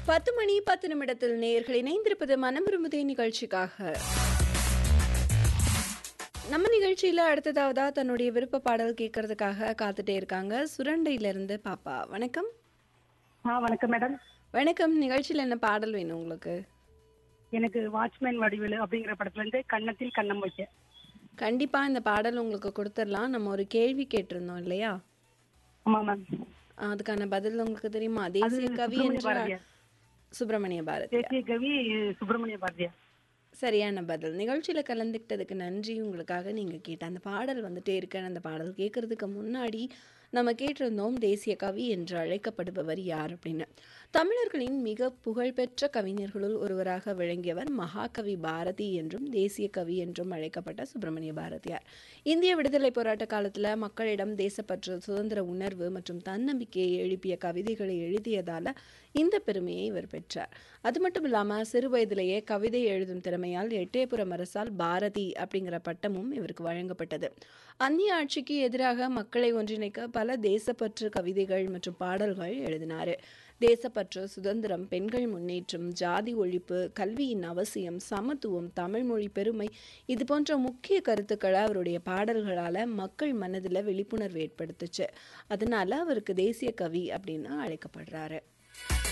பத்து மணி பத்து நிமிடத்தில் நேயர்கள் இணைந்திருப்பது மனம் விரும்புதே நிகழ்ச்சிக்காக நம்ம நிகழ்ச்சியில அடுத்ததாவதா தன்னுடைய விருப்ப பாடல் கேட்கறதுக்காக காத்துட்டே இருக்காங்க சுரண்டையில இருந்து பாப்பா வணக்கம் ஆ வணக்கம் மேடம் வணக்கம் நிகழ்ச்சியில என்ன பாடல் வேணும் உங்களுக்கு எனக்கு வாட்ச்மேன் வடிவேலு அப்படிங்கிற படத்துல இருந்து கன்னத்தில் கண்ணம் வைக்க கண்டிப்பா இந்த பாடல் உங்களுக்கு கொடுத்துடலாம் நம்ம ஒரு கேள்வி கேட்டிருந்தோம் இல்லையா ஆமா மேம் அதுக்கான பதில் உங்களுக்கு தெரியுமா தேசிய கவி சுப்பிரமணிய என்ற பாரதியார். சுப்பிரமணிய பாரதி தேசிய கவி சுப்பிரமணிய பாரதியார் சரியான பதில் நிகழ்ச்சியில் கலந்துக்கிட்டதுக்கு நன்றி உங்களுக்காக நீங்கள் கேட்ட அந்த பாடல் வந்துட்டே இருக்க அந்த பாடல் கேட்கறதுக்கு முன்னாடி நம்ம கேட்டிருந்தோம் தேசிய கவி என்று அழைக்கப்படுபவர் யார் அப்படின்னு தமிழர்களின் மிக புகழ்பெற்ற கவிஞர்களுள் ஒருவராக விளங்கியவர் மகாகவி பாரதி என்றும் தேசிய கவி என்றும் அழைக்கப்பட்ட சுப்பிரமணிய பாரதியார் இந்திய விடுதலை போராட்ட காலத்தில் மக்களிடம் தேசப்பற்று சுதந்திர உணர்வு மற்றும் தன்னம்பிக்கையை எழுப்பிய கவிதைகளை எழுதியதால இந்த பெருமையை இவர் பெற்றார் அது மட்டும் இல்லாமல் சிறு வயதிலேயே கவிதை எழுதும் திறமையால் எட்டயபுரம் அரசால் பாரதி அப்படிங்கிற பட்டமும் இவருக்கு வழங்கப்பட்டது அந்நிய ஆட்சிக்கு எதிராக மக்களை ஒன்றிணைக்க பல தேசப்பற்று கவிதைகள் மற்றும் பாடல்கள் எழுதினார் தேசப்பற்று சுதந்திரம் பெண்கள் முன்னேற்றம் ஜாதி ஒழிப்பு கல்வியின் அவசியம் சமத்துவம் தமிழ்மொழி பெருமை இது போன்ற முக்கிய கருத்துக்களை அவருடைய பாடல்களால் மக்கள் மனதில் விழிப்புணர்வு ஏற்படுத்துச்சு அதனால அவருக்கு தேசிய கவி அப்படின்னு அழைக்கப்படுறாரு